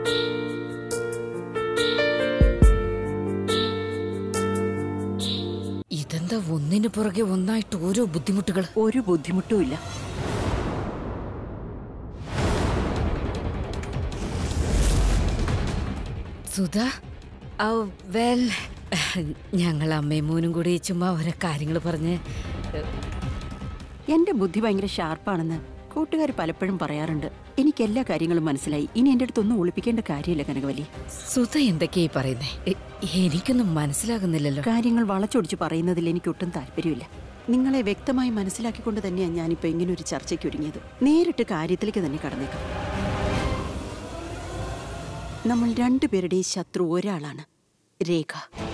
ഇതെന്താ ഒന്നിനു പുറകെ ഒന്നായിട്ട് ഓരോ ബുദ്ധിമുട്ടുകൾ ഒരു ബുദ്ധിമുട്ടും ഇല്ല സുധ ഔ, വെൽ ഞങ്ങൾ അമ്മയും മോനും കൂടി ചുമ്മാ ഓരോ കാര്യങ്ങൾ പറഞ്ഞ് എന്റെ ബുദ്ധി ഭയങ്കര ഷാർപ്പാണെന്ന് കൂട്ടുകാർ പലപ്പോഴും പറയാറുണ്ട് എനിക്ക് എല്ലാ കാര്യങ്ങളും മനസ്സിലായി ഇനി എന്റെ അടുത്തൊന്നും ഒളിപ്പിക്കേണ്ട കാര്യമില്ല കനകവലി സുധ എന്തൊക്കെയായി പറയുന്നേ എ- എനിക്കൊന്നും മനസ്സിലാകുന്നില്ലല്ലോ കാര്യങ്ങൾ വളച്ചൊടിച്ച് പറയുന്നതിൽ എനിക്ക് ഒട്ടും താല്പര്യമില്ല നിങ്ങളെ വ്യക്തമായി മനസ്സിലാക്കിക്കൊണ്ട് തന്നെയാണ് ഞാനിപ്പോ ഇങ്ങനെ ഒരു ചർച്ചയ്ക്ക് ഒരുങ്ങിയത് നേരിട്ട് കാര്യത്തിലേക്ക് തന്നെ കടന്നേക്കാം നമ്മൾ രണ്ടുപേരുടെയും ശത്രു ഒരാളാണ് രേഖ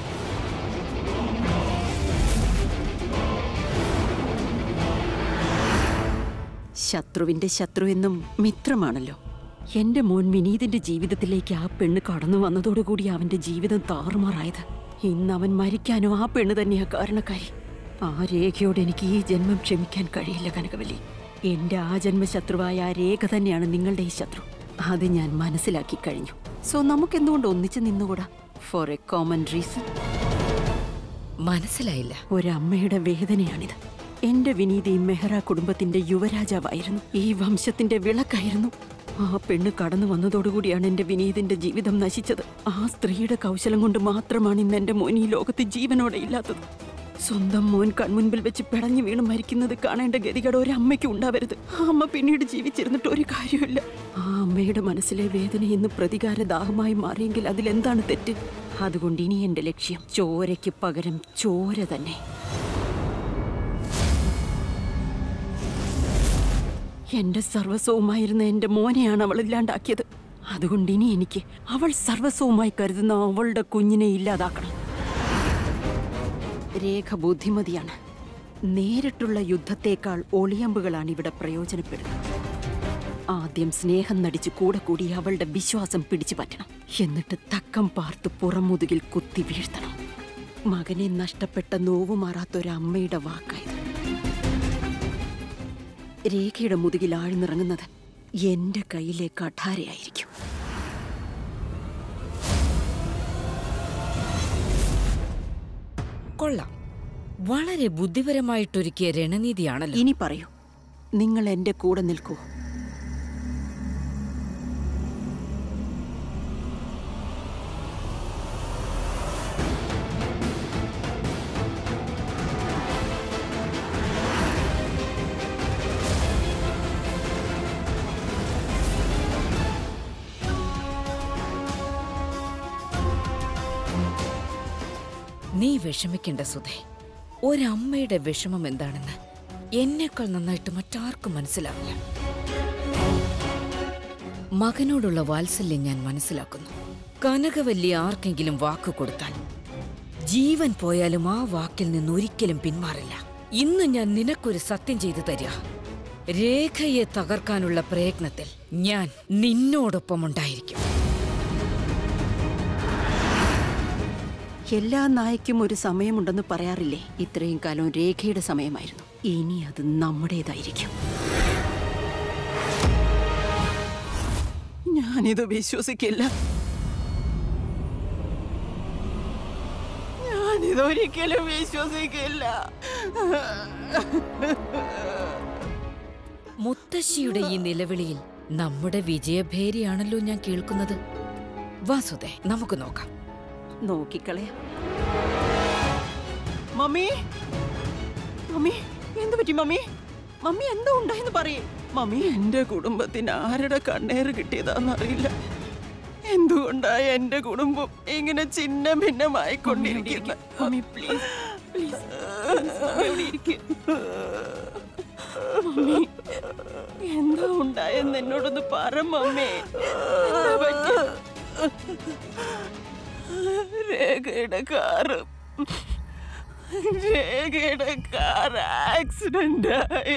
ശത്രുവിന്റെ ശത്രു എന്നും മിത്രമാണല്ലോ എന്റെ മോൻ വിനീതിന്റെ ജീവിതത്തിലേക്ക് ആ പെണ്ണ് കടന്നു വന്നതോടുകൂടി അവന്റെ ജീവിതം താറുമാറായത് ഇന്ന് അവൻ മരിക്കാനോ ആ പെണ്ണ് തന്നെയാ കാരണക്കാരി ആ രേഖയോട് എനിക്ക് ഈ ജന്മം ക്ഷമിക്കാൻ കഴിയില്ല കനകവല്ലി എന്റെ ആ ജന്മശത്രുവായ ആ രേഖ തന്നെയാണ് നിങ്ങളുടെ ഈ ശത്രു അത് ഞാൻ മനസ്സിലാക്കി കഴിഞ്ഞു സോ നമുക്കെന്തുകൊണ്ട് ഒന്നിച്ച് നിന്നുകൂടാ ഫോർ എ കോമൺ റീസൺ മനസ്സിലായില്ല ഒരമ്മയുടെ വേദനയാണിത് എന്റെ വിനീതി മെഹ്റ കുടുംബത്തിന്റെ യുവരാജാവായിരുന്നു ഈ വംശത്തിന്റെ വിളക്കായിരുന്നു ആ പെണ്ണ് കടന്നു വന്നതോടുകൂടിയാണ് എന്റെ വിനീതിന്റെ ജീവിതം നശിച്ചത് ആ സ്ത്രീയുടെ കൗശലം കൊണ്ട് മാത്രമാണ് ഇന്ന് എന്റെ മോൻ ഈ ലോകത്ത് ജീവനോടെ ഇല്ലാത്തത് സ്വന്തം മോൻ കൺമുൻപിൽ വെച്ച് പിടഞ്ഞു വീണ് മരിക്കുന്നത് കാണേണ്ട ഗതികേട് ഒരമ്മയ്ക്ക് ഉണ്ടാവരുത് ആ അമ്മ പിന്നീട് ജീവിച്ചിരുന്നിട്ട് ഒരു കാര്യമില്ല ആ അമ്മയുടെ മനസ്സിലെ വേദന ഇന്ന് പ്രതികാര ദാഹമായി മാറിയെങ്കിൽ അതിലെന്താണ് തെറ്റ് അതുകൊണ്ട് ഇനി എന്റെ ലക്ഷ്യം ചോരയ്ക്ക് പകരം ചോര തന്നെ എന്റെ സർവസ്വവുമായിരുന്ന എന്റെ മോനെയാണ് അവൾ ഇല്ലാണ്ടാക്കിയത് അതുകൊണ്ട് ഇനി എനിക്ക് അവൾ സർവസ്വവുമായി കരുതുന്ന അവളുടെ കുഞ്ഞിനെ ഇല്ലാതാക്കണം രേഖ ബുദ്ധിമതിയാണ് നേരിട്ടുള്ള യുദ്ധത്തേക്കാൾ ഒളിയമ്പുകളാണ് ഇവിടെ പ്രയോജനപ്പെടുന്നത് ആദ്യം സ്നേഹം നടിച്ച് കൂടെ കൂടി അവളുടെ വിശ്വാസം പിടിച്ചു പറ്റണം എന്നിട്ട് തക്കം പാർത്ത് പുറമുതുകിൽ കുത്തി വീഴ്ത്തണം മകനെ നഷ്ടപ്പെട്ട നോവ് മാറാത്തൊരമ്മയുടെ വാക്കായത് രേഖയുടെ മുതുകിൽ ആഴ്ന്നിറങ്ങുന്നത് എന്റെ കയ്യിലെ കഠാരയായിരിക്കും കൊള്ളാം വളരെ ബുദ്ധിപരമായിട്ടൊരുക്കിയ രണനീതിയാണല്ലോ ഇനി പറയൂ നിങ്ങൾ എന്റെ കൂടെ നിൽക്കൂ നീ വിഷമിക്കേണ്ട സുധേ ഒരമ്മയുടെ വിഷമം എന്താണെന്ന് എന്നേക്കാൾ നന്നായിട്ട് മറ്റാർക്കും മനസ്സിലാവില്ല മകനോടുള്ള വാത്സല്യം ഞാൻ മനസ്സിലാക്കുന്നു കനകവല്ലി ആർക്കെങ്കിലും വാക്ക് കൊടുത്താൽ ജീവൻ പോയാലും ആ വാക്കിൽ നിന്ന് ഒരിക്കലും പിന്മാറില്ല ഇന്ന് ഞാൻ നിനക്കൊരു സത്യം ചെയ്തു തരിക രേഖയെ തകർക്കാനുള്ള പ്രയത്നത്തിൽ ഞാൻ നിന്നോടൊപ്പം ഉണ്ടായിരിക്കും എല്ലാ നായ്ക്കും ഒരു സമയമുണ്ടെന്ന് പറയാറില്ലേ ഇത്രയും കാലം രേഖയുടെ സമയമായിരുന്നു ഇനി അത് നമ്മുടേതായിരിക്കും ഞാനിത് വിശ്വസിക്കില്ല ഞാനിതൊരിക്കലും വിശ്വസിക്കില്ല മുത്തശ്ശിയുടെ ഈ നിലവിളിയിൽ നമ്മുടെ വിജയഭേരിയാണല്ലോ ഞാൻ കേൾക്കുന്നത് വാസുദേ നമുക്ക് നോക്കാം നോക്കിക്കളയാ മമ്മി മമ്മി എന്തു പറ്റി മമ്മി മമ്മി എന്താ ഉണ്ടായെന്ന് പറയേ മമ്മി എന്റെ കുടുംബത്തിന് ആരുടെ കണ്ണേറ് കിട്ടിയതാന്നറിയില്ല എന്തുകൊണ്ടാ എന്റെ കുടുംബം ഇങ്ങനെ ചിഹ്ന ഭിന്നമായിക്കൊണ്ടിരിക്കുന്നത് മമ്മി പ്ലീസ് പ്ലീസ് മമ്മി എന്താ ഉണ്ടായെന്ന് എന്നോടൊന്ന് പറ മമ്മി എന്താ പറ്റിയത്? രേഖയുടെ കാറ് രേഖയുടെ കാർ ആക്സിഡന്റ് ആയി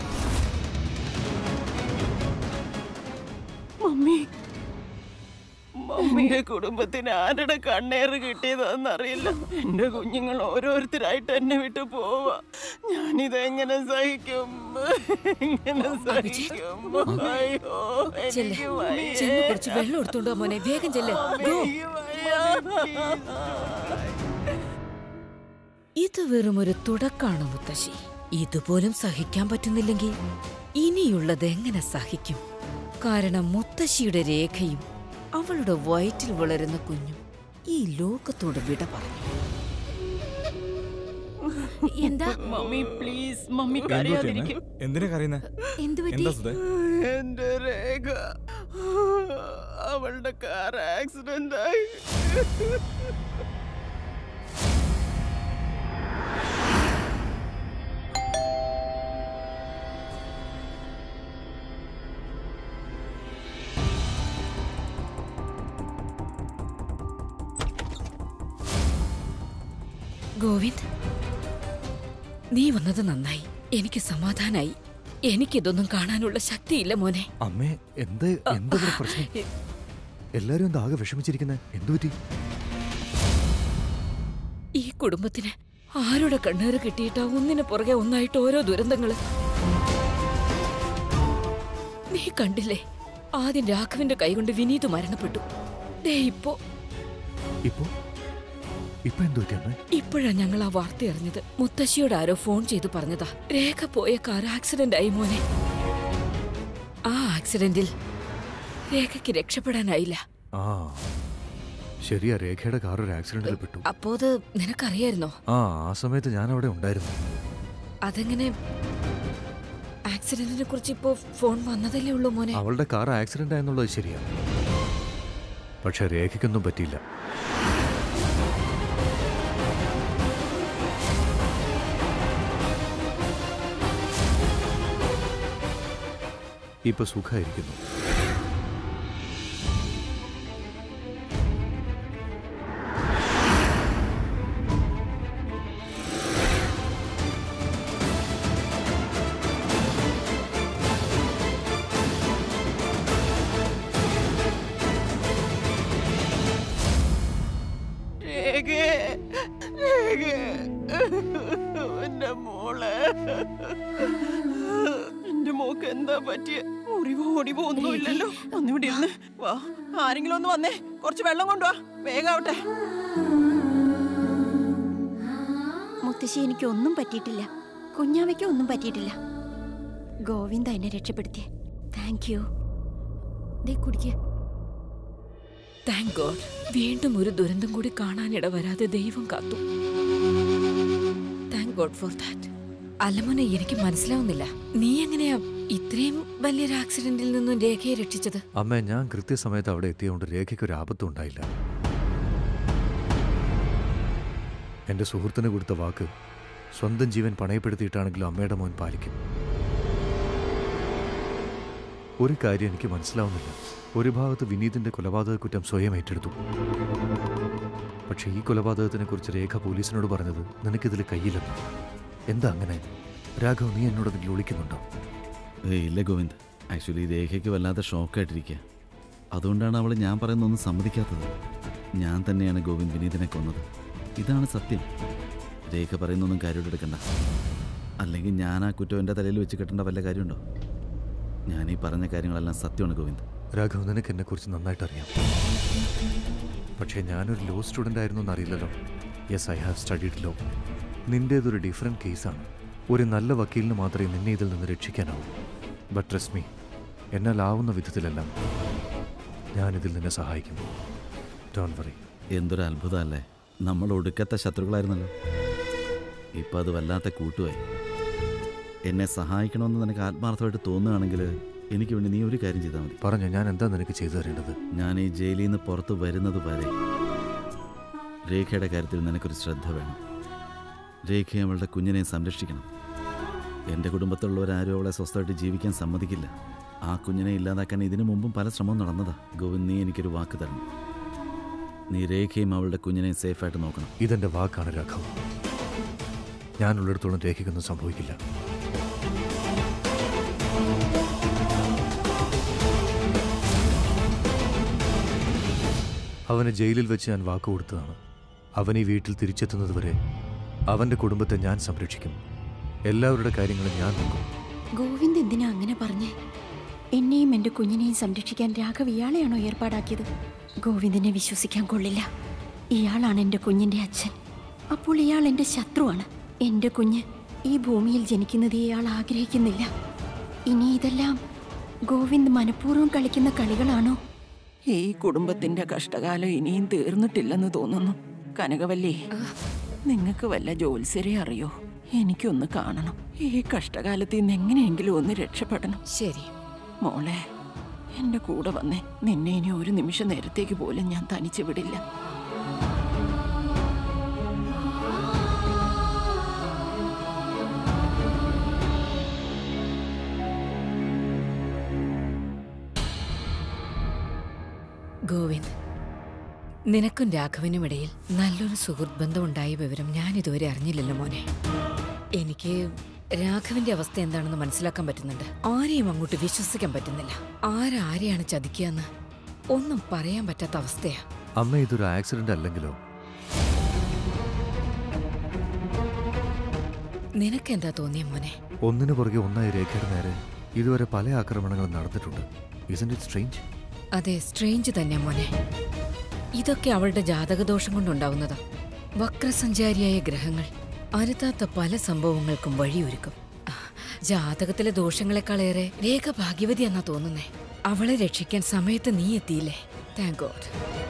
മമ്മി എന്റെ കുടുംബത്തിന് ആരുടെ കണ്ണേറ് കിട്ടിയതെന്നറിയില്ല എന്റെ കുഞ്ഞുങ്ങൾ ഓരോരുത്തരായിട്ട് എന്നെ വിട്ടു പോവാ ഞാനിത് എങ്ങനെ സഹിക്കും എങ്ങനെ സഹിക്കും അയ്യോ ചെല്ല് എനിക്ക് വയ്യ. ചെന്ന് കുറച്ച് വെള്ളം എടുത്തോണ്ടോ മോനെ വേഗം ചെല്ല് ഗോ. എനിക്ക് വയ്യ. ഇത് വെറും ഒരു തുടക്കാണ് മുത്തശ്ശി ഇതുപോലും സഹിക്കാൻ പറ്റുന്നില്ലെങ്കിൽ ഇനിയുള്ളത് എങ്ങനെ സഹിക്കും കാരണം മുത്തശ്ശിയുടെ രേഖയും അവളുടെ വയറ്റിൽ വളരുന്ന കുഞ്ഞും ഈ ലോകത്തോട് വിട പറഞ്ഞു എന്താ മമ്മി പ്ലീസ് മമ്മി എന്ത് പറ്റി അമ്മേ? കരയാതിരിക്കും എന്തിനാ കരയുന്നേ എന്തു എന്താ സുധേ എന്റെ രേഖ അവളുടെ കാർ ആക്സിഡന്റ് ആയി ഗോവിന്ദ് നീ വന്നത് നന്നായി എനിക്ക് സമാധാനായി എനിക്കിതൊന്നും കാണാനുള്ള ശക്തിയില്ല മോനെ അമ്മേ എന്ത് എന്താ ഇവിടെ പ്രശ്നം എല്ലാരും എന്താ ആകെ വിഷമിച്ചിരിക്കുന്നത് എന്തു പറ്റി ഈ കുടുംബത്തിന് ആരുടെ കണ്ണേറ് കിട്ടിയിട്ടാ ഒന്നിനു പുറകെ ഒന്നായിട്ട് ഓരോ ദുരന്തങ്ങള് നീ കണ്ടില്ലേ ആദ്യം രാഘവന്റെ കൈകൊണ്ട് വിനീത് മരണപ്പെട്ടു ദേ ഇപ്പോ ഇപ്പോ ഇപ്പൊ എന്തു പറ്റി അമ്മേ ഇപ്പോഴാ ഞങ്ങൾ ആ വാർത്ത അറിഞ്ഞത് മുത്തശ്ശിയോട് ആരോ ഫോൺ ചെയ്തു പറഞ്ഞതാ രേഖ പോയ കാർ ആക്സിഡന്റ് ആയി മോനെ ആ ആക്സിഡന്റിൽ രേഖയ്ക്ക് രക്ഷപ്പെടാനായില്ല ആ ശരിയാ രേഖയുടെ കാർ ഒരു ആക്സിഡന്റിൽ പെട്ടു അപ്പോ അത് നിനക്കറിയായിരുന്നോ ആ ആ സമയത്ത് ഞാൻ അവിടെ ഉണ്ടായിരുന്നു അതെങ്ങനെ ആക്സിഡന്റിനെ കുറിച്ച് ഇപ്പോ ഫോൺ വന്നതല്ലേ ഉള്ളൂ മോനെ അവളുടെ കാർ ആക്സിഡന്റ് ആയെന്നുള്ളത് ശരിയാ പക്ഷെ രേഖയ്ക്കൊന്നും പറ്റിയില്ല ഇപ്പൊ സുഖമായിരിക്കുന്നു രേഖേ, രേഖേ. എന്റെ മോളെ എന്റെ മോക്ക് എന്താ പറ്റിയ മുറിവോ ഓടിവോ ഒന്നുമില്ലല്ലോ ഒന്നിവിടെ ഇരുന്ന് വാ ആരെങ്കിലും ഒന്ന് വന്നേ കുറച്ച് വെള്ളം കൊണ്ടുവാ വേഗാവട്ടെ മുത്തശ്ശി എനിക്ക് ഒന്നും പറ്റിയിട്ടില്ല കുഞ്ഞാവയ്ക്ക് ഒന്നും പറ്റിയിട്ടില്ല ഗോവിന്ദ എന്നെ രക്ഷപ്പെടുത്തിയേ താങ്ക് യു ദേ കുടിക്കുക താങ്ക് ഗോഡ് വീണ്ടും ഒരു ദുരന്തം കൂടി കാണാനിട വരാതെ ദൈവം കാത്തു താങ്ക് ഗോഡ് ഫോർ ദാറ്റ് അല്ലമോനെ എനിക്ക് മനസ്സിലാവുന്നില്ല നീ എങ്ങനെയാ ഇത്രയും വലിയൊരു ആക്സിഡന്റിൽ നിന്നും രേഖയെ രക്ഷിച്ചത് അമ്മ ഞാൻ കൃത്യസമയത്ത് അവിടെ എത്തിയതുകൊണ്ട് രേഖയ്ക്ക് ഒരു ആപത്തും ഉണ്ടായില്ല എന്റെ സുഹൃത്തിന് കൊടുത്ത വാക്ക് സ്വന്തം ജീവൻ പണയപ്പെടുത്തിയിട്ടാണെങ്കിലും അമ്മയുടെ മോൻ പാലിക്കും ഒരു കാര്യം എനിക്ക് മനസ്സിലാവുന്നില്ല ഒരു ഭാഗത്ത് വിനീതിന്റെ കൊലപാതക കുറ്റം സ്വയം ഏറ്റെടുത്തു പക്ഷേ ഈ കൊലപാതകത്തിനെ കുറിച്ച് രേഖ പോലീസിനോട് പറഞ്ഞത് നിനക്കിതിൽ കയ്യില്ലെന്ന് എന്താ അങ്ങനെ രാഘവ് നീ എന്നോട് എന്തെങ്കിലും ഒളിക്കുന്നുണ്ടോ ഏയ് ഇല്ല ഗോവിന്ദ് ആക്ച്വലി രേഖയ്ക്ക് വല്ലാതെ ഷോക്കായിട്ടിരിക്കുക അതുകൊണ്ടാണ് അവൾ ഞാൻ പറയുന്നൊന്നും സമ്മതിക്കാത്തത് ഞാൻ തന്നെയാണ് ഗോവിന്ദ് വിനീതിനെ കൊന്നത് ഇതാണ് സത്യം രേഖ പറയുന്നൊന്നും കാര്യമായിട്ട് എടുക്കണ്ട അല്ലെങ്കിൽ ഞാൻ ആ കുറ്റം എൻ്റെ തലയിൽ വെച്ച് കെട്ടേണ്ട വല്ല കാര്യമുണ്ടോ ഞാൻ ഈ പറഞ്ഞ കാര്യങ്ങളെല്ലാം സത്യമാണ് ഗോവിന്ദ് രാഘവ് നിനക്ക് എന്നെക്കുറിച്ച് നന്നായിട്ട് അറിയാം പക്ഷേ ഞാനൊരു ലോ സ്റ്റുഡൻ്റ് ആയിരുന്നു എന്നറിയില്ലല്ലോ yes I have studied law നിൻ്റേതൊരു ഡിഫറെൻറ്റ് കേസാണ് ഒരു നല്ല വക്കീലിന് മാത്രമേ നിന്നെ ഇതിൽ നിന്ന് രക്ഷിക്കാനാവൂ ബട്ട് ട്രസ്റ്റ് മീ എന്നാൽ ആവുന്ന വിധത്തിലെല്ലാം ഞാനിതിൽ നിന്നെ സഹായിക്കും ഡോൺ വറി എന്തൊരു അത്ഭുതമല്ലേ നമ്മൾ ഒടുക്കത്തെ ശത്രുക്കളായിരുന്നല്ലോ ഇപ്പം അത് വല്ലാത്ത കൂട്ടുമായി എന്നെ സഹായിക്കണമെന്ന് നിനക്ക് ആത്മാർത്ഥമായിട്ട് തോന്നുകയാണെങ്കിൽ എനിക്ക് വേണ്ടി നീ ഒരു കാര്യം ചെയ്താൽ മതി പറഞ്ഞു ഞാൻ എന്താ നിനക്ക് ചെയ്തു തരേണ്ടത് ഞാൻ ഈ ജയിലിൽ നിന്ന് പുറത്ത് വരുന്നത് വരെ രേഖയുടെ കാര്യത്തിൽ നിനക്കൊരു ശ്രദ്ധ വേണം രേഖയെ അവളുടെ കുഞ്ഞിനെ സംരക്ഷിക്കണം എൻ്റെ കുടുംബത്തിലുള്ളവരാരും അവളെ സ്വസ്ഥമായിട്ട് ജീവിക്കാൻ സമ്മതിക്കില്ല ആ കുഞ്ഞിനെ ഇല്ലാതാക്കാൻ ഇതിനു മുമ്പും പല ശ്രമവും നടന്നതാ ഗോവിന്ദ് നീ എനിക്കൊരു വാക്ക് തരണം നീ രേഖയും അവളുടെ കുഞ്ഞിനെയും സേഫായിട്ട് നോക്കണം ഇതെൻ്റെ വാക്കാണ് രാഘവ് ഞാനുള്ളിടത്തോളം രേഖയ്ക്കൊന്നും സംഭവിക്കില്ല അവന് ജയിലിൽ വെച്ച് ഞാൻ വാക്ക് കൊടുത്തതാണ് അവൻ ഈ വീട്ടിൽ തിരിച്ചെത്തുന്നതുവരെ അവൻ്റെ കുടുംബത്തെ ഞാൻ സംരക്ഷിക്കും എല്ലാവരുടെ കാര്യങ്ങളും ഞാൻ നോക്കും ഗോവിന്ദ് എന്തിനാ അങ്ങനെ പറഞ്ഞേ എന്നെയും എൻ്റെ കുഞ്ഞിനെയും സംരക്ഷിക്കാൻ രാഘവ് ഇയാളെയാണോ ഏർപ്പാടാക്കിയത് ഗോവിന്ദിനെ വിശ്വസിക്കാൻ കൊള്ളില്ല ഇയാളാണ് എൻ്റെ കുഞ്ഞിൻ്റെ അച്ഛൻ അപ്പോൾ ഇയാൾ എൻ്റെ ശത്രുവാണ് എൻ്റെ കുഞ്ഞ് ഈ ഭൂമിയിൽ ജനിക്കുന്നത് ഇയാൾ ആഗ്രഹിക്കുന്നില്ല ഇനി ഇതെല്ലാം ഗോവിന്ദ് മനഃപൂർവ്വം കളിക്കുന്ന കളികളാണോ ഈ കുടുംബത്തിന്റെ കഷ്ടകാലം ഇനിയും തീർന്നിട്ടില്ലെന്ന് തോന്നുന്നു കനകവല്ലി നിങ്ങൾക്ക് വല്ല ജോത്സ്യരെ അറിയോ എനിക്കൊന്ന് കാണണം ഈ കഷ്ടകാലത്തിൽ നിന്ന് എങ്ങനെയെങ്കിലും ഒന്ന് രക്ഷപ്പെടണം ശരി മോളെ എന്റെ കൂടെ വന്നേ നിന്നെ ഇനി ഒരു നിമിഷ നേരത്തേക്ക് പോലും ഞാൻ തനിച്ച് വിടില്ല ഗോവിന്ദ് നിനക്കും രാഘവനും ഇടയിൽ നല്ലൊരു സുഹൃത്ത് ബന്ധമുണ്ടായ വിവരം ഞാൻ ഇതുവരെ അറിഞ്ഞില്ലല്ലോ മോനെ എനിക്ക് രാഘവന്റെ അവസ്ഥ എന്താണെന്ന് മനസ്സിലാക്കാൻ പറ്റുന്നുണ്ട് ആരെയും അങ്ങോട്ട് വിശ്വസിക്കാൻ പറ്റുന്നില്ല ആരാരെയാണ് ചതിക്കുകയെന്ന് ഒന്നും പറയാൻ പറ്റാത്ത അവസ്ഥയാ അമ്മ ഇതൊരു ആക്സിഡന്റ് അല്ലെങ്കിലോ നിനക്കെന്താ തോന്നിയ മോനെ ഒന്നിനു പുറകെ ഒന്നായി രേഖയുടെ നേരെ ഇതുവരെ പല ആക്രമണങ്ങളും നടന്നിട്ടുണ്ട് ഇസന്റ് ഇറ്റ് സ്ട്രേഞ്ച് അതെ സ്ട്രേഞ്ച് തന്നെ മോനെ ഇതൊക്കെ അവളുടെ ജാതകദോഷം കൊണ്ടുണ്ടാവുന്നതാ വക്രസഞ്ചാരിയായ ഗ്രഹങ്ങൾ അരുതാത്ത പല സംഭവങ്ങൾക്കും വഴിയൊരുക്കും ആ, ജാതകത്തിലെ ദോഷങ്ങളെക്കാളേറെ രേഖ ഭാഗ്യവതി എന്നാ തോന്നുന്നേ അവളെ രക്ഷിക്കാൻ സമയത്ത് നീ എത്തിയില്ലേ താങ്ക് ഗോഡ്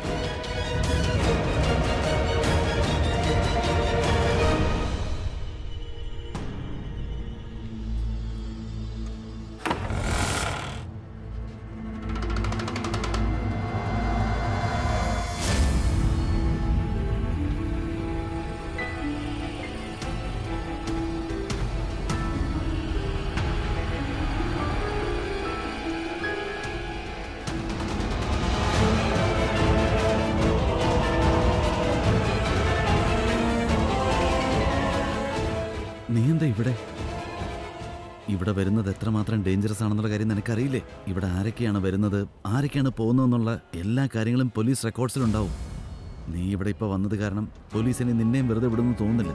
നീ എന്താ ഇവിടെ ഇവിടെ വരുന്നത് എത്രമാത്രം ഡേഞ്ചറസ് ആണെന്നുള്ള കാര്യം നിനക്കറിയില്ലേ ഇവിടെ ആരൊക്കെയാണ് വരുന്നത് ആരൊക്കെയാണ് പോകുന്നതെന്നുള്ള എല്ലാ കാര്യങ്ങളും പോലീസ് റെക്കോർഡ്സിലുണ്ടാവും നീ ഇവിടെ ഇപ്പോൾ വന്നത് കാരണം പോലീസിനെ നിന്നെയും വെറുതെ വിടുമെന്ന് തോന്നുന്നില്ല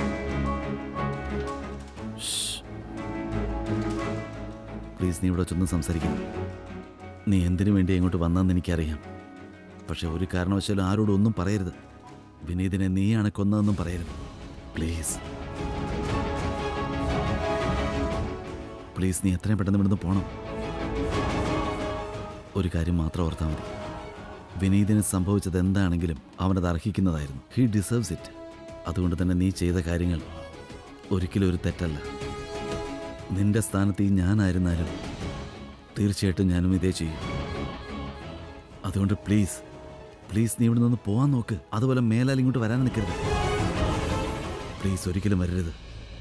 പ്ലീസ് നീ ഇവിടെ ചെന്ന് സംസാരിക്കുന്നു നീ എന്തിനു വേണ്ടി ഇങ്ങോട്ട് വന്നതെന്ന് എനിക്കറിയാം പക്ഷെ ഒരു കാരണവശാലും ആരോടും ഒന്നും പറയരുത് വിനീതിനെ നീയാണ് കൊന്നതെന്നും പറയരുത് പ്ലീസ് പ്ലീസ് നീ എത്രയും പെട്ടെന്ന് ഇവിടുന്ന് പോണം ഒരു കാര്യം മാത്രം ഓർത്താൽ മതി വിനീതിന് സംഭവിച്ചത് എന്താണെങ്കിലും അവനത് അർഹിക്കുന്നതായിരുന്നു ഹി ഡിസേർവ്സ് ഇറ്റ് അതുകൊണ്ട് തന്നെ നീ ചെയ്ത കാര്യങ്ങൾ ഒരിക്കലും ഒരു തെറ്റല്ല നിന്റെ സ്ഥാനത്ത് ഈ ഞാനായിരുന്നാലും തീർച്ചയായിട്ടും ഞാനും ഇതേ ചെയ്യും അതുകൊണ്ട് പ്ലീസ് പ്ലീസ് നീ ഇവിടെ നിന്ന് പോവാൻ നോക്ക് അതുപോലെ മേലാൽ ഇങ്ങോട്ട് വരാൻ നിൽക്കരുത് പ്ലീസ് ഒരിക്കലും വരരുത്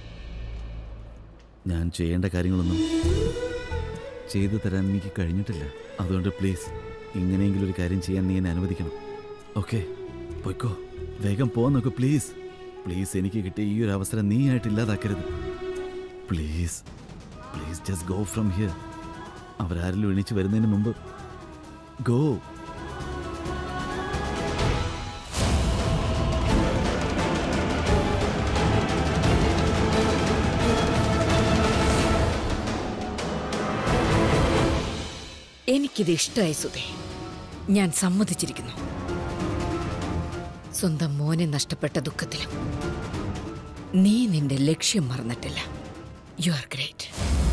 ഞാൻ ചെയ്യേണ്ട കാര്യങ്ങളൊന്നും ചെയ്തു തരാൻ എനിക്ക് കഴിഞ്ഞിട്ടില്ല അതുകൊണ്ട് പ്ലീസ് ഇങ്ങനെയെങ്കിലും ഒരു കാര്യം ചെയ്യാൻ നീ എന്നെ അനുവദിക്കണം ഓക്കെ പൊയ്ക്കോ വേഗം പോവാൻ നോക്ക് പ്ലീസ് പ്ലീസ് എനിക്ക് കിട്ടിയ ഈ ഒരു അവസരം നീ ആയിട്ട് ഇല്ലാതാക്കരുത് please please just go from here അവരാരെങ്കിലും എണീച്ച് വരുന്നതിന് മുമ്പ് ഗോ എനിക്കിത് ഇഷ്ടമായി സുധേ ഞാൻ സമ്മതിച്ചിരിക്കുന്നു സ്വന്തം മോനെ നഷ്ടപ്പെട്ട ദുഃഖത്തിലും നീ നിന്റെ ലക്ഷ്യം മറന്നിട്ടില്ല യു ആർ ഗ്രേറ്റ്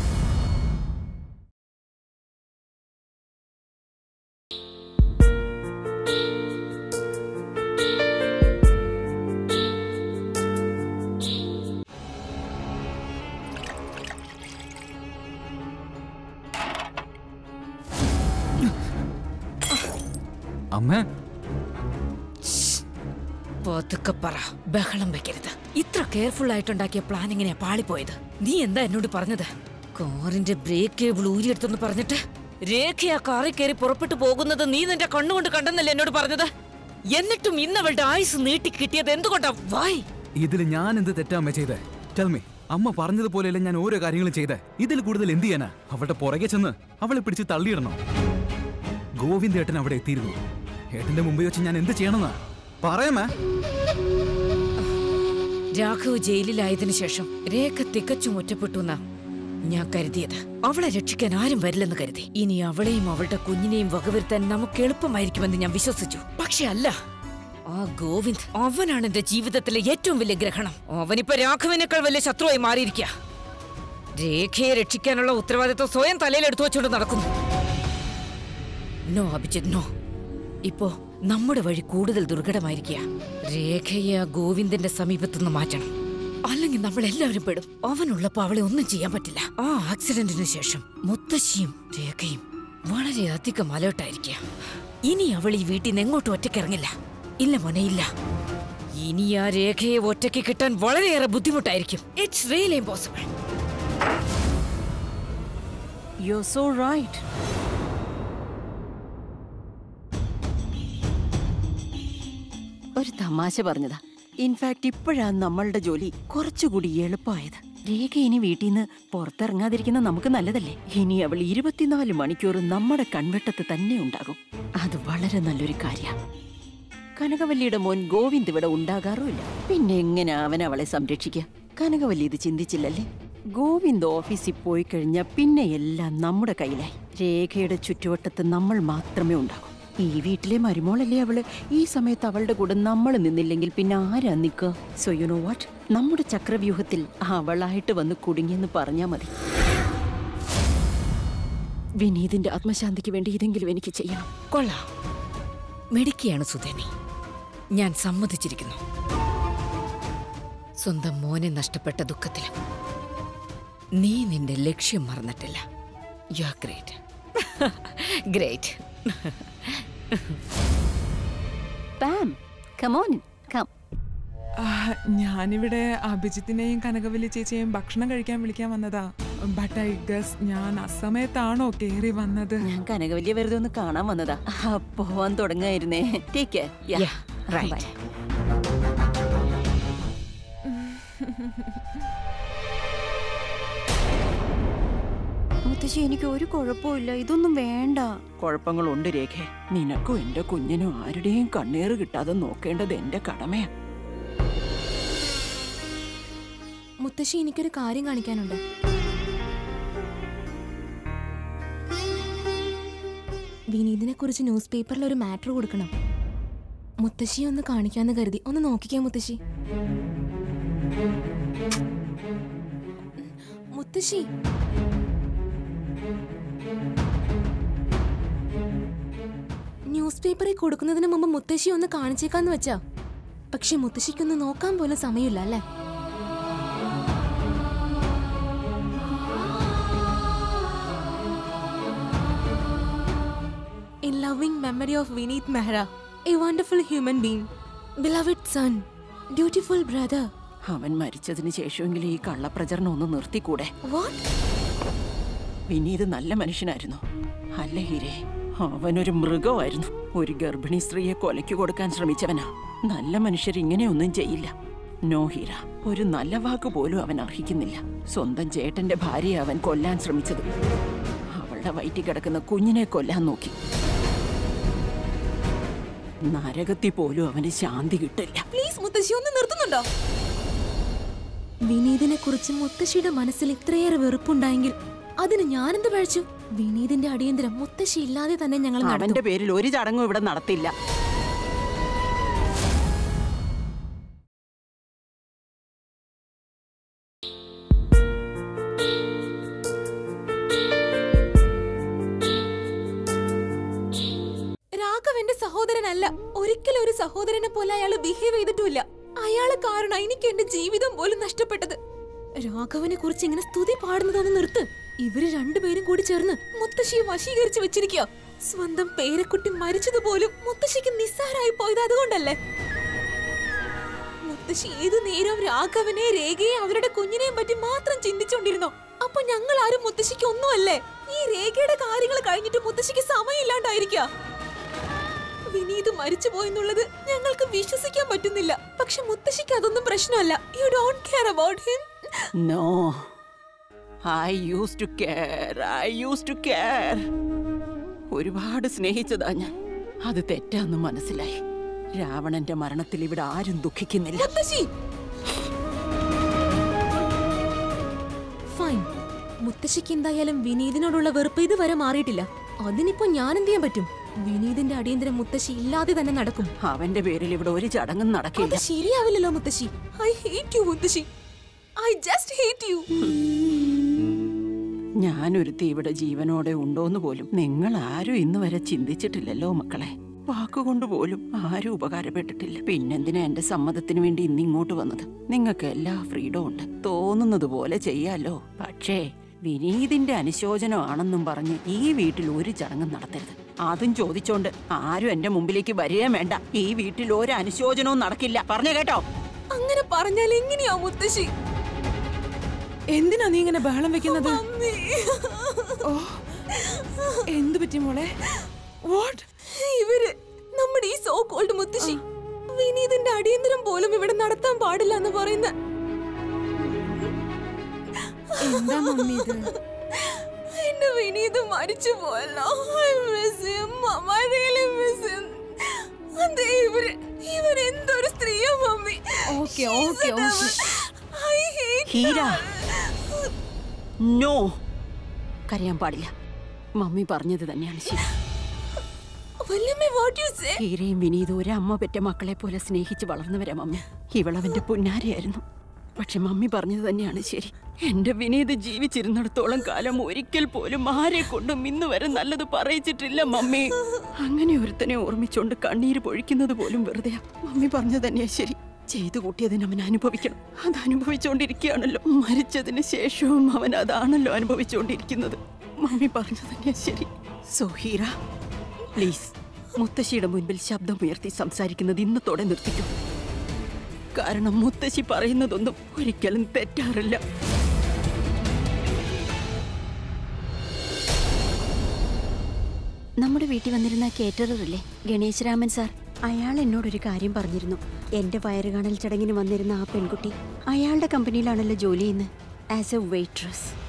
അമ്മ പതുക്കെ പറ ബഹളം വെക്കരുത് ഇത്ര കെയർഫുൾ ആയിട്ടുണ്ടാക്കിയ പ്ലാൻ എങ്ങനെയാ പാളിപ്പോയത് നീ എന്താ എന്നോട് പറഞ്ഞത് കാറിന്റെ ബ്രേക്ക് കേബിൾ ഊരിയെടുത്തെന്ന് പറഞ്ഞിട്ട് രേഖ ആ കാറിൽ കയറി പുറപ്പെട്ടു പോകുന്നത് നീ നിന്റെ കണ്ണുകൊണ്ട് കണ്ടെന്നല്ലേ എന്നോട് പറഞ്ഞത് എന്നിട്ടും ഇന്ന് അവളുടെ ആയുസ് നീട്ടി കിട്ടിയത് എന്തുകൊണ്ടാ വായ് ഇതിൽ ഞാൻ എന്ത് തെറ്റാ അമ്മ ചെയ്തേ ടെൽമി അമ്മ പറഞ്ഞതുപോലെയല്ല ഞാൻ ഓരോ കാര്യങ്ങളും ചെയ്തേ ഇതിൽ കൂടുതൽ എന്ത് ചെയ്യാനാ അവളുടെ പുറകെ ചെന്ന് അവളെ പിടിച്ച് തള്ളിയിടണം ഗോവിന്ദേട്ടൻ അവിടെ എത്തിയിരുന്നു ഏട്ടന്റെ മുമ്പിൽ വെച്ച് ഞാൻ എന്ത് ചെയ്യണമെന്നാ പറയാമേ രാഘവ് ജയിലിലായതിനു ശേഷം രേഖ തികച്ചും ഒറ്റപ്പെട്ടു എന്നാ ഞാൻ കരുതിയത് അവളെ രക്ഷിക്കാൻ ആരും വരില്ലെന്ന് കരുതി ഇനി അവളെയും അവളുടെ കുഞ്ഞിനെയും വകവരുത്താൻ നമുക്ക് എളുപ്പമായിരിക്കുമെന്ന് ഞാൻ വിശ്വസിച്ചു പക്ഷെ അല്ല ആ ഗോവിന്ദ് അവനാണ് എന്റെ ജീവിതത്തിലെ ഏറ്റവും വലിയ ഗ്രഹണം അവനിപ്പോ രാഘവനേക്കാൾ വലിയ ശത്രുവായി മാറിയിരിക്കുക രേഖയെ രക്ഷിക്കാനുള്ള ഉത്തരവാദിത്വം സ്വയം തലയിൽ എടുത്തു വെച്ചുകൊണ്ട് നടക്കുന്നു നോ അഭിജിത് നോ ഇപ്പോ നമ്മുടെ വഴി കൂടുതൽ ദുർഘടമായിരിക്കുക രേഖയെ ആ ഗോവിന്ദന്റെ സമീപത്തുനിന്ന് മാറ്റണം അല്ലെങ്കിൽ നമ്മൾ എല്ലാവരും പെടും അവനുള്ളപ്പോ അവളെ ഒന്നും ചെയ്യാൻ പറ്റില്ല ആ ആക്സിഡന്റിന് ശേഷം മുത്തശ്ശിയും രേഖയും വളരെയധികം അലേർട്ടായിരിക്കുക ഇനി അവൾ ഈ വീട്ടിൽ നിന്ന് എങ്ങോട്ടും ഒറ്റയ്ക്ക് ഇറങ്ങില്ല ഇല്ല മോനെ ഇല്ല ഇനി ആ രേഖയെ ഒറ്റയ്ക്ക് കിട്ടാൻ വളരെയേറെ ബുദ്ധിമുട്ടായിരിക്കും it's really impossible you so right ഒരു തമാശ പറഞ്ഞതാ ഇൻഫാക്ട് ഇപ്പോഴാണ് നമ്മളുടെ ജോലി കുറച്ചുകൂടി എളുപ്പമായത് രേഖ ഇനി വീട്ടിൽ നിന്ന് പുറത്തിറങ്ങാതിരിക്കുന്ന നമുക്ക് നല്ലതല്ലേ ഇനി അവൾ ഇരുപത്തിനാല് മണിക്കൂർ നമ്മുടെ കൺവെട്ടത്ത് തന്നെ ഉണ്ടാകും അത് വളരെ നല്ലൊരു കാര്യ കനകവല്ലിയുടെ മോൻ ഗോവിന്ദ് ഇവിടെ ഉണ്ടാകാറുമില്ല പിന്നെ എങ്ങനെ അവൻ അവളെ സംരക്ഷിക്കുക കനകവല്ലി ഇത് ചിന്തിച്ചില്ലല്ലേ ഗോവിന്ദ് ഓഫീസിൽ പോയി കഴിഞ്ഞാൽ പിന്നെ എല്ലാം നമ്മുടെ കയ്യിലായി രേഖയുടെ ചുറ്റുവട്ടത്ത് നമ്മൾ മാത്രമേ ഉണ്ടാകൂ ഈ വീട്ടിലെ മരുമോളല്ലേ അവള് ഈ സമയത്ത് അവളുടെ കൂടെ നമ്മൾ നിന്നില്ലെങ്കിൽ പിന്നെ ആരാ നിൽക്കുക സോ യു നോ വാട്ട് നമ്മുടെ ചക്രവ്യൂഹത്തിൽ അവളായിട്ട് വന്ന് കുടുങ്ങിയെന്ന് പറഞ്ഞാ മതി വിനീതിന്റെ ആത്മശാന്തിക്ക് വേണ്ടി ഇതെങ്കിലും എനിക്ക് ചെയ്യണം കൊള്ളാം മിടുക്കിയാണ് സുധേനി ഞാൻ സമ്മതിച്ചിരിക്കുന്നു സ്വന്തം മോനെ നഷ്ടപ്പെട്ട ദുഃഖത്തിലും നീ നിന്റെ ലക്ഷ്യം മറന്നിട്ടില്ല you are great great palm come on come ആ, ഞാനിവിടെ അഭിജിത്തിനെയും കനകവല്ലി ചേച്ചിയെയും ഭക്ഷണം കഴിക്കാൻ വിളിക്കാൻ വന്നതാ ബട്ട് ഐ ഗസ് ഞാൻ അസമയത്താണോ കേറി വന്നത് ഞാൻ കനകവല്യ വെറുതെ ഒന്ന് കാണാൻ വന്നതാ ആ, പോവാൻ തുടങ്ങായിരുന്നേ ടേക്ക് Yeah, right. മുത്തശ്ശി എനിക്ക് ഒരു കുഴപ്പമില്ല ഇതൊന്നും വേണ്ട കുഴപ്പങ്ങളുണ്ട് രേഖ നിനക്കും എന്റെ കുഞ്ഞിനും ആരുടെയും കണ്ണീറ് കിട്ടാതെ നോക്കേണ്ടത് എന്റെ കടമയാ മുത്തശ്ശി എനിക്കൊരു കാര്യം കാണിക്കാനുണ്ട് വിനീതിനെ കുറിച്ച് ന്യൂസ് പേപ്പറിൽ ഒരു മാറ്റർ കൊടുക്കണം മുത്തശ്ശി ഒന്ന് കാണിക്കാന്ന് കരുതി ഒന്ന് നോക്കിക്കേ മുത്തശ്ശി മുത്തശ്ശി ന്യൂസ് പേപ്പറിൽ കൊടുക്കുന്നതിന് മുമ്പ് മുത്തശ്ശി ഒന്ന് കാണിച്ചേക്കാന്ന് വെച്ചാ പക്ഷെ മുത്തശ്ശിക്കൊന്ന് നോക്കാൻ പോലും സമയമില്ല അല്ലേ In loving memory of Vineet Mehra, a wonderful human being, beloved son, dutiful brother. അവൻ മരിച്ചതിന് ശേഷമെങ്കിലും ഈ കള്ളപ്രചരണം ഒന്ന് നിർത്തിക്കൂടെ What? വിനീത് നല്ല മനുഷ്യനായിരുന്നു അല്ല ഹീരേ അവനൊരു മൃഗമായിരുന്നു ഒരു ഗർഭിണി സ്ത്രീയെ കൊലയ്ക്ക് കൊടുക്കാൻ ശ്രമിച്ചവനാ നല്ല മനുഷ്യർ ഇങ്ങനെയൊന്നും ചെയ്യില്ല നോ ഹീര ഒരു നല്ല വാക്ക് പോലും അവൻ അർഹിക്കുന്നില്ല സ്വന്തം ചേട്ടന്റെ ഭാര്യയെ അവൻ കൊല്ലാൻ ശ്രമിച്ചത് അവളുടെ വയറ്റിൽ കിടക്കുന്ന കുഞ്ഞിനെ കൊല്ലാൻ നോക്കി നരകത്തിൽ പോലും അവന് ശാന്തി കിട്ടില്ല പ്ലീസ് മുത്തശ്ശി ഒന്ന് നിർത്തുന്നുണ്ടോ വിനീതിനെ കുറിച്ച് മുത്തശ്ശിയുടെ മനസ്സിൽ ഇത്രയേറെ വെറുപ്പുണ്ടായെങ്കിൽ അതിന് ഞാനെന്ത് പഴിച്ചു വിനീതിന്റെ അടിയന്തരം മുത്തശ്ശി ഇല്ലാതെ തന്നെ ഞങ്ങൾ നടത്തും അവന്റെ പേരിൽ ഒരു ചടങ്ങും ഇവിടെ നടത്തില്ല രാഘവന്റെ സഹോദരനല്ല ഒരിക്കലും ഒരു സഹോദരനെ പോലെ അയാൾ ബിഹേവ് ചെയ്തിട്ടുമില്ല അയാളെ കാരണം എനിക്ക് എന്റെ ജീവിതം പോലും നഷ്ടപ്പെട്ടത് രാഘവനെ കുറിച്ച് ഇങ്ങനെ സ്തുതി പാടുന്നതൊന്ന് നിർത്ത് ഇവര് രണ്ടുപേരും കൂടി ചേർന്ന് മുത്തശ്ശിയെ വശീകരിച്ച് വെച്ചിരിക്കുക സ്വന്തം പേരക്കുട്ടി മരിച്ചതുപോലും മുത്തശ്ശിക്ക് നിസ്സാരായി പോയത് അതുകൊണ്ടല്ലേ മുത്തശ്ശി ഏതു നേരവും രാഘവനെ രേഖയെ അവരുടെ കുഞ്ഞിനെയും പറ്റി മാത്രം ചിന്തിച്ചുകൊണ്ടിരുന്നോ അപ്പൊ ഞങ്ങൾ ആരും മുത്തശ്ശിക്ക് ഒന്നുമല്ലേ ഈ രേഖയുടെ കാര്യങ്ങൾ കഴിഞ്ഞിട്ട് മുത്തശ്ശിക്ക് സമയമില്ലാണ്ടായിരിക്കുക വിനീത് മരിച്ചു പോയെന്നുള്ളത് ഞങ്ങൾക്ക് വിശ്വസിക്കാൻ പറ്റുന്നില്ല പക്ഷെ മുത്തശ്ശിക്ക് അതൊന്നും പ്രശ്നമല്ല you don't care about him no I use to care I use to care ഒരുപാട് സ്നേഹിച്ചതാ ഞാൻ അത് തെറ്റാന്ന് മനസ്സിലായി രാവണന്റെ മരണത്തിൽ ഇവിടെ ആരും ദുഃഖിക്കുന്നില്ല മുത്തശ്ശി ഫൈൻ മുത്തശ്ശിക്ക് എന്തായാലും വിനീതിനോടുള്ള വെറുപ്പ് ഇതുവരെ മാറിയിട്ടില്ല അതിനിപ്പോ ഞാൻ എന്ത് ചെയ്യാൻ പറ്റും വിനീതിന്റെ അടിയന്തരം മുത്തശ്ശി ഇല്ലാതെ തന്നെ നടക്കും അവന്റെ പേരിൽ ഇവിടെ ഒരു ചടങ്ങും അത് നടക്കില്ല ശരിയാവില്ലല്ലോ മുത്തശ്ശി ഐ ഹേറ്റ് യു മുത്തശ്ശി ഐ ജസ്റ്റ് ഹേറ്റ് യു ഞാനൊരുത്തി ഇവിടെ ജീവനോടെ ഉണ്ടോന്ന് പോലും നിങ്ങൾ ആരും ഇന്ന് വരെ ചിന്തിച്ചിട്ടില്ലല്ലോ മക്കളെ വാക്കുകൊണ്ട് പോലും ആരും ഉപകാരപ്പെട്ടിട്ടില്ല പിന്നെന്തിനാ എന്റെ സമ്മതത്തിന് വേണ്ടി ഇന്ന് ഇങ്ങോട്ട് വന്നത് നിങ്ങൾക്ക് എല്ലാ ഫ്രീഡവും ഉണ്ട് തോന്നുന്നത് പോലെ ചെയ്യാലോ പക്ഷേ വിനീതിന്റെ അനുശോചനമാണെന്നും പറഞ്ഞ് ഈ വീട്ടിൽ ഒരു ചടങ്ങും നടത്തരുത് അതും ചോദിച്ചോണ്ട് ആരും എന്റെ മുമ്പിലേക്ക് വരികയും വേണ്ട ഈ വീട്ടിൽ ഒരു അനുശോചനവും നടക്കില്ല പറഞ്ഞു കേട്ടോ അങ്ങനെ പറഞ്ഞാൽ എങ്ങനെയാ മുത്തശ്ശി എന്തിനാ നീ ഇങ്ങനെ ബഹളം വെക്കുന്നത് അമ്മേ. ഓ എന്തു പറ്റി മോളെ വാട്ട് ഇവര് നമ്മുടെ ഈ സോ കോൾഡ് മുത്തശ്ശി വിനീതിന്റെ അടിയന്തരം പോലും ഇവിടെ നടത്താൻ പാടില്ല എന്ന് പറയുന്ന എന്താ മമ്മി ഇത് എന്റെ വിനീത് മരിച്ചു പോയല്ലോ I miss him. Mom, I really miss him. അതെ ഇവര് ഇവരെന്തൊരു സ്ത്രീയാ mummy okay, She's okay, a devil. Okay. I hate ഹീര her. നോ കരയാൻ പാടില്ല മമ്മി പറഞ്ഞത് തന്നെയാണ് ശരി വല്യമ്മേ, what you say? ഹീരയും വിനീതും ഒരു അമ്മ പെറ്റ മക്കളെ പോലെ സ്നേഹിച്ച് വളർന്നവരാ മമ്മി ഇവളവന്റെ പുന്നാരിയായിരുന്നു പക്ഷെ മമ്മി പറഞ്ഞത് തന്നെയാണ് ശരി എന്റെ വിനീത് ജീവിച്ചിരുന്നിടത്തോളം കാലം ഒരിക്കൽ പോലും ആരെ കൊണ്ടും ഇന്ന് വരെ നല്ലത് പറയിച്ചിട്ടില്ല മമ്മി അങ്ങനെ ഒരുത്തനെ ഓർമ്മിച്ചോണ്ട് കണ്ണീര് പൊഴിക്കുന്നത് പോലും വെറുതെയാ മമ്മി പറഞ്ഞത് തന്നെയാ ശരി ചെയ്തു കൂട്ടിയതിന് അവൻ അനുഭവിക്കണം അത് അനുഭവിച്ചുകൊണ്ടിരിക്കുകയാണല്ലോ മരിച്ചതിന് ശേഷവും അവൻ അതാണല്ലോ അനുഭവിച്ചുകൊണ്ടിരിക്കുന്നത് മമ്മി പറഞ്ഞത് തന്നെയാ ശരി സോ ഹീറ പ്ലീസ് മുത്തശ്ശിയുടെ മുൻപിൽ ശബ്ദമുയർത്തി സംസാരിക്കുന്നത് ഇന്നത്തോടെ നിർത്തിക്കൂ കാരണം മുത്തശ്ശി പറയുന്നതൊന്നും ഒരിക്കലും തെറ്റാറില്ല നമ്മുടെ വീട്ടിൽ വന്നിരുന്ന കേറ്ററർ ഇല്ലേ ഗണേശ് രാമൻ സാർ അയാൾ എന്നോടൊരു കാര്യം പറഞ്ഞിരുന്നു എന്റെ വയറുകാണൽ ചടങ്ങിന് വന്നിരുന്ന ആ പെൺകുട്ടി അയാളുടെ കമ്പനിയിലാണല്ലോ ജോലി ചെയ്യുന്നത് ആസ് എ വെയിട്രസ്